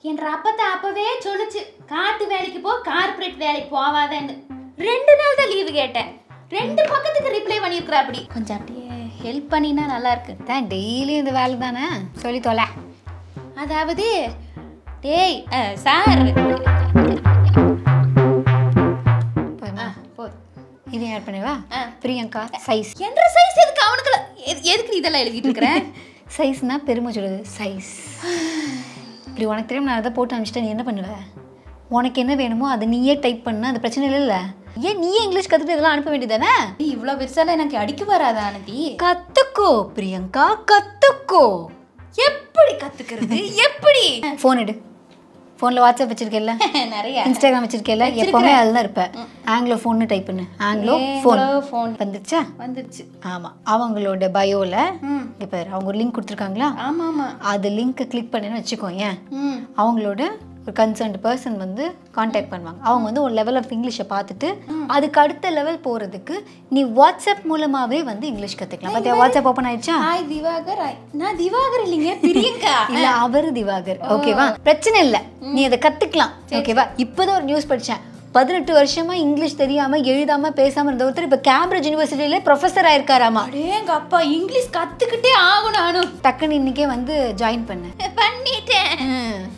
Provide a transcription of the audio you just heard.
என்ற அப்பத்தை அப்பவே சொல்லுச்சு காட்டு வேலைக்கு போ கார்ப்பரேட் வேலைக்கு போவாதன்னு ரெண்டு நாள் தான் லீவு கேட்டேன் ரெண்டு பக்கத்துக்கு ரிப்ளை பண்ணியிருக்கிறா அப்படி கொஞ்சம் அப்படியே ஹெல்ப் பண்ணினா நல்லா இருக்கு தான் டெய்லியும் இந்த வேலை தானே சொல்லி தொலை அதாவது டேய் அஹ், சார் போதுமா? ஆ, போதும் இதையும் ஆட் பண்ணவா ஆ. பிரியங்கா சைஸ் என்ற சைஸ் எதுக்கு அவனுக்கு எதுக்கு நீ இதெல்லாம் எழுதிட்டு இருக்கிற சைஸ்னா பெருமை சொல்லுது சைஸ் இப்படி உனக்கு தெரியும் நான் அதை போட்டு அனுப்பிச்சிட்டேன் நீ என்ன பண்ணுவ உனக்கு என்ன வேணுமோ அதை நீயே டைப் பண்ண அது பிரச்சனை இல்லைல்ல ஏன் நீயே இங்கிலீஷ் கற்றுட்டு இதெல்லாம் அனுப்ப வேண்டியதானே நீ இவ்வளோ பெருசால எனக்கு அடிக்க வராதா ஆனந்தி கற்றுக்கோ பிரியங்கா கற்றுக்கோ எப்படி கத்துக்கிறது எப்படி ஃபோன் எடு ஃபோனில் வாட்ஸ்அப் வச்சிருக்கேல்ல நிறைய இன்ஸ்டாகிராம் வச்சிருக்கேல்ல எப்போவுமே அதில் தான் இருப்பேன் ஆங்கிலோ ஃபோன்னு டைப் பண்ணு ஆங்கிலோ ஃபோன் ஃபோன் வந்துருச்சா வந்துருச்சு ஆமாம் அவங்களோட பயோவில் ம் இங்கே பாரு அவங்க ஒரு லிங்க் கொடுத்துருக்காங்களா ஆமா ஆமா அது லிங்க்கை கிளிக் பண்ணேன்னு வச்சுக்கோ ஏன் ம் அவங்களோட ஒரு கன்சர்ன்ட் பர்சன் வந்து காண்டாக்ட் பண்ணுவாங்க அவங்க வந்து ஒரு லெவல் ஆஃப் இங்கிலீஷை பார்த்துட்டு அதுக்கு அடுத்த லெவல் போகிறதுக்கு நீ வாட்ஸ்அப் மூலமாகவே வந்து இங்கிலீஷ் கற்றுக்கலாம் பார்த்தியா வாட்ஸ்அப் ஓப்பன் ஆயிடுச்சா ஹாய் திவாகர் I- நான் திவாகர் இல்லைங்க பிரியங்கா இல்ல அவர் திவாகர் ஓகேவா பிரச்சனை இல்ல நீ அதை கத்துக்கலாம் ஓகேவா இப்போதான் ஒரு நியூஸ் படிச்சேன் பதினெட்டு வருஷமா இங்கிலீஷ் தெரியாம எழுதாம பேசாம இருந்த ஒருத்தர் இப்ப கேம்பிரிட்ஜ் யூனிவர்சிட்டியில ப்ரொஃபஸர் ஆயிருக்காராமா அடேங்க அப்பா இங்கிலீஷ் கத்துக்கிட்டே ஆகணும் நானும் டக்குன்னு இன்னைக்கே வந்து ஜாயின் பண்ணு பண்ணிட்டேன் ம்.